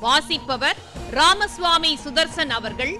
வாசிப்பவர் ராமசுவாமி சுதர்சன் அவர்கள்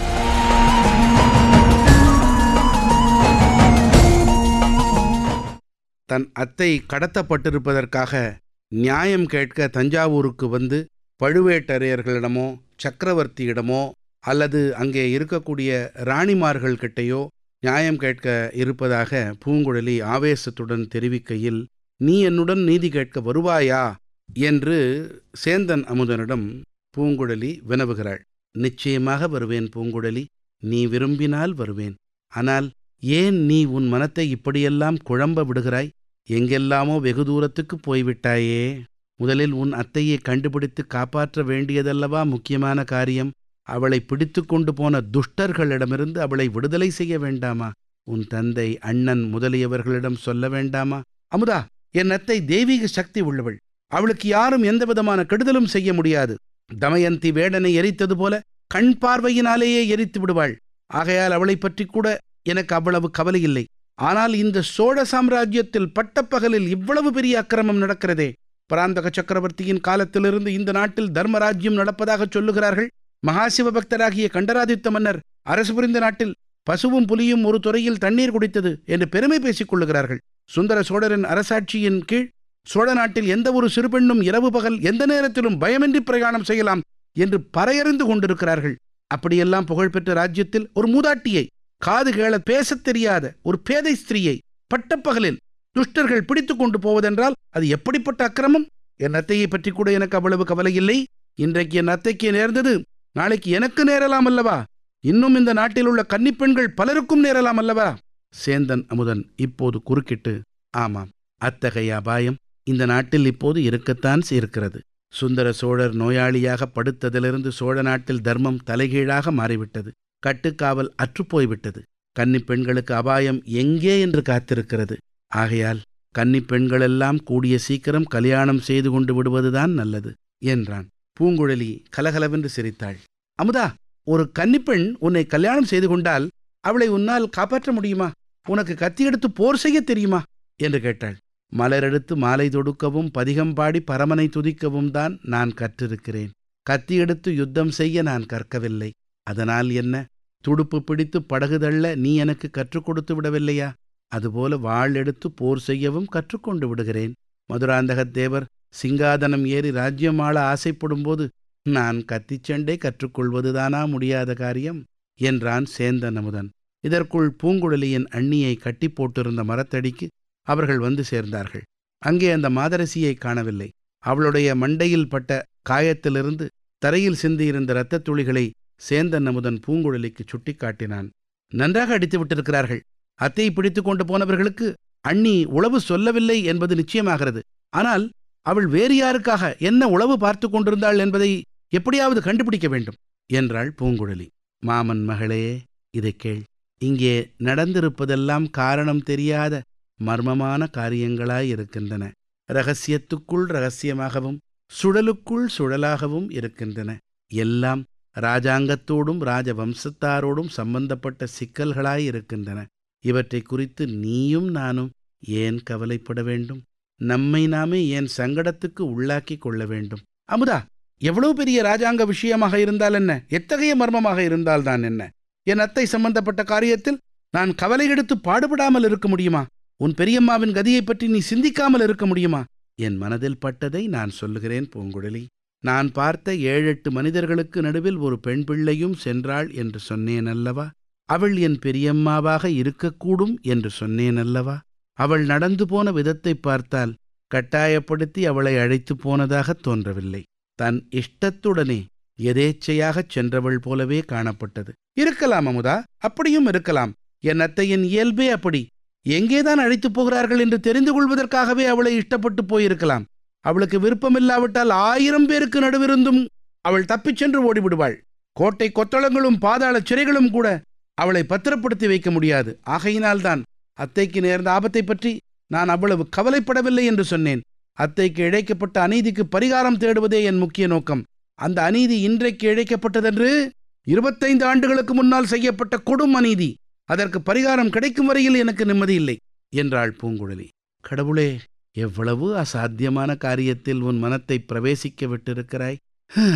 தன் அத்தை கடத்தப்பட்டிருப்பதற்காக நியாயம் கேட்க தஞ்சாவூருக்கு வந்து பழுவேட்டரையர்களிடமோ சக்கரவர்த்தியிடமோ அல்லது அங்கே இருக்கக்கூடிய ராணிமார்கள் கிட்டேயோ நியாயம் கேட்க இருப்பதாக பூங்குழலி ஆவேசத்துடன் தெரிவிக்கையில் நீ என்னுடன் நீதி கேட்க வருவாயா என்று சேந்தன் அமுதனிடம் பூங்குழலி வினவுகிறாள் நிச்சயமாக வருவேன் பூங்குழலி நீ விரும்பினால் வருவேன் ஆனால் ஏன் நீ உன் மனத்தை இப்படியெல்லாம் குழம்ப விடுகிறாய் எங்கெல்லாமோ வெகு தூரத்துக்கு போய்விட்டாயே முதலில் உன் அத்தையை கண்டுபிடித்து காப்பாற்ற வேண்டியதல்லவா முக்கியமான காரியம் அவளை பிடித்து கொண்டு போன துஷ்டர்களிடமிருந்து அவளை விடுதலை செய்ய வேண்டாமா உன் தந்தை அண்ணன் முதலியவர்களிடம் சொல்ல வேண்டாமா அமுதா என் அத்தை தெய்வீக சக்தி உள்ளவள் அவளுக்கு யாரும் எந்த விதமான கெடுதலும் செய்ய முடியாது தமயந்தி வேடனை எரித்தது போல கண் பார்வையினாலேயே எரித்து விடுவாள் ஆகையால் அவளைப் பற்றி கூட எனக்கு அவ்வளவு கவலை இல்லை ஆனால் இந்த சோழ சாம்ராஜ்யத்தில் பட்டப்பகலில் இவ்வளவு பெரிய அக்கிரமம் நடக்கிறதே பராந்தக சக்கரவர்த்தியின் காலத்திலிருந்து இந்த நாட்டில் தர்மராஜ்யம் நடப்பதாக சொல்லுகிறார்கள் மகாசிவ பக்தராகிய கண்டராதித்த மன்னர் அரசு புரிந்த நாட்டில் பசுவும் புலியும் ஒரு துறையில் தண்ணீர் குடித்தது என்று பெருமை பேசிக் கொள்ளுகிறார்கள் சுந்தர சோழரின் அரசாட்சியின் கீழ் சோழ நாட்டில் எந்த ஒரு சிறுபெண்ணும் இரவு பகல் எந்த நேரத்திலும் பயமின்றி பிரயாணம் செய்யலாம் என்று பறையறிந்து கொண்டிருக்கிறார்கள் அப்படியெல்லாம் புகழ்பெற்ற ராஜ்யத்தில் ஒரு மூதாட்டியை காது கேள பேசத் தெரியாத ஒரு பேதை ஸ்திரீயை பட்டப்பகலில் துஷ்டர்கள் பிடித்துக் கொண்டு போவதென்றால் அது எப்படிப்பட்ட அக்கிரமம் என் அத்தையை பற்றி கூட எனக்கு அவ்வளவு கவலை இல்லை இன்றைக்கு என் அத்தைக்கு நேர்ந்தது நாளைக்கு எனக்கு நேரலாம் அல்லவா இன்னும் இந்த நாட்டில் உள்ள கன்னிப்பெண்கள் பலருக்கும் நேரலாம் அல்லவா சேந்தன் அமுதன் இப்போது குறுக்கிட்டு ஆமாம் அத்தகைய அபாயம் இந்த நாட்டில் இப்போது இருக்கத்தான் இருக்கிறது சுந்தர சோழர் நோயாளியாக படுத்ததிலிருந்து சோழ நாட்டில் தர்மம் தலைகீழாக மாறிவிட்டது கட்டுக்காவல் அற்றுப்போய்விட்டது கன்னிப் பெண்களுக்கு அபாயம் எங்கே என்று காத்திருக்கிறது ஆகையால் கன்னிப் பெண்களெல்லாம் கூடிய சீக்கிரம் கல்யாணம் செய்து கொண்டு விடுவதுதான் நல்லது என்றான் பூங்குழலி கலகலவென்று சிரித்தாள் அமுதா ஒரு கன்னிப்பெண் உன்னை கல்யாணம் செய்து கொண்டால் அவளை உன்னால் காப்பாற்ற முடியுமா உனக்கு கத்தி எடுத்து போர் செய்ய தெரியுமா என்று கேட்டாள் மலரெடுத்து மாலை தொடுக்கவும் பதிகம் பாடி பரமனை துதிக்கவும் தான் நான் கற்றிருக்கிறேன் கத்தி எடுத்து யுத்தம் செய்ய நான் கற்கவில்லை அதனால் என்ன துடுப்பு பிடித்து படகு தள்ள நீ எனக்கு கற்றுக் கொடுத்து விடவில்லையா அதுபோல வாள் எடுத்து போர் செய்யவும் கற்றுக்கொண்டு விடுகிறேன் மதுராந்தகத் தேவர் சிங்காதனம் ஏறி ராஜ்யம் ஆள ஆசைப்படும்போது நான் கத்திச்சண்டை கற்றுக்கொள்வதுதானா முடியாத காரியம் என்றான் சேந்தன் அமுதன் இதற்குள் பூங்குழலியின் அண்ணியை கட்டி போட்டிருந்த மரத்தடிக்கு அவர்கள் வந்து சேர்ந்தார்கள் அங்கே அந்த மாதரசியை காணவில்லை அவளுடைய மண்டையில் பட்ட காயத்திலிருந்து தரையில் சிந்தியிருந்த இரத்தத் துளிகளை சேந்தன் அமுதன் பூங்குழலிக்கு சுட்டிக்காட்டினான் நன்றாக அடித்து விட்டிருக்கிறார்கள் அத்தையை பிடித்து கொண்டு போனவர்களுக்கு அண்ணி உளவு சொல்லவில்லை என்பது நிச்சயமாகிறது ஆனால் அவள் வேறு யாருக்காக என்ன உளவு பார்த்து கொண்டிருந்தாள் என்பதை எப்படியாவது கண்டுபிடிக்க வேண்டும் என்றாள் பூங்குழலி மாமன் மகளே இதை கேள் இங்கே நடந்திருப்பதெல்லாம் காரணம் தெரியாத மர்மமான காரியங்களாயிருக்கின்றன ரகசியத்துக்குள் ரகசியமாகவும் சுழலுக்குள் சுழலாகவும் இருக்கின்றன எல்லாம் ராஜாங்கத்தோடும் ராஜவம்சத்தாரோடும் சம்பந்தப்பட்ட சிக்கல்களாயிருக்கின்றன இவற்றை குறித்து நீயும் நானும் ஏன் கவலைப்பட வேண்டும் நம்மை நாமே ஏன் சங்கடத்துக்கு உள்ளாக்கி கொள்ள வேண்டும் அமுதா எவ்வளவு பெரிய ராஜாங்க விஷயமாக இருந்தால் என்ன எத்தகைய மர்மமாக இருந்தால்தான் என்ன என் அத்தை சம்பந்தப்பட்ட காரியத்தில் நான் கவலை எடுத்து பாடுபடாமல் இருக்க முடியுமா உன் பெரியம்மாவின் கதியைப் பற்றி நீ சிந்திக்காமல் இருக்க முடியுமா என் மனதில் பட்டதை நான் சொல்லுகிறேன் பூங்குழலி நான் பார்த்த ஏழெட்டு மனிதர்களுக்கு நடுவில் ஒரு பெண் பிள்ளையும் சென்றாள் என்று சொன்னேன் அல்லவா அவள் என் பெரியம்மாவாக இருக்கக்கூடும் என்று சொன்னேன் அல்லவா அவள் நடந்து போன விதத்தை பார்த்தால் கட்டாயப்படுத்தி அவளை அழைத்து போனதாக தோன்றவில்லை தன் இஷ்டத்துடனே எதேச்சையாகச் சென்றவள் போலவே காணப்பட்டது இருக்கலாம் அமுதா அப்படியும் இருக்கலாம் என் அத்தையின் இயல்பே அப்படி எங்கேதான் அழைத்துப் போகிறார்கள் என்று தெரிந்து கொள்வதற்காகவே அவளை இஷ்டப்பட்டு போயிருக்கலாம் அவளுக்கு விருப்பமில்லாவிட்டால் ஆயிரம் பேருக்கு நடுவிருந்தும் அவள் தப்பிச் சென்று ஓடிவிடுவாள் கோட்டை கொத்தளங்களும் பாதாள சிறைகளும் கூட அவளை பத்திரப்படுத்தி வைக்க முடியாது ஆகையினால்தான் அத்தைக்கு நேர்ந்த ஆபத்தை பற்றி நான் அவ்வளவு கவலைப்படவில்லை என்று சொன்னேன் அத்தைக்கு இழைக்கப்பட்ட அநீதிக்கு பரிகாரம் தேடுவதே என் முக்கிய நோக்கம் அந்த அநீதி இன்றைக்கு இழைக்கப்பட்டதென்று இருபத்தைந்து ஆண்டுகளுக்கு முன்னால் செய்யப்பட்ட கொடும் அநீதி அதற்கு பரிகாரம் கிடைக்கும் வரையில் எனக்கு நிம்மதி இல்லை என்றாள் பூங்குழலி கடவுளே எவ்வளவு அசாத்தியமான காரியத்தில் உன் மனத்தை பிரவேசிக்க விட்டிருக்கிறாய்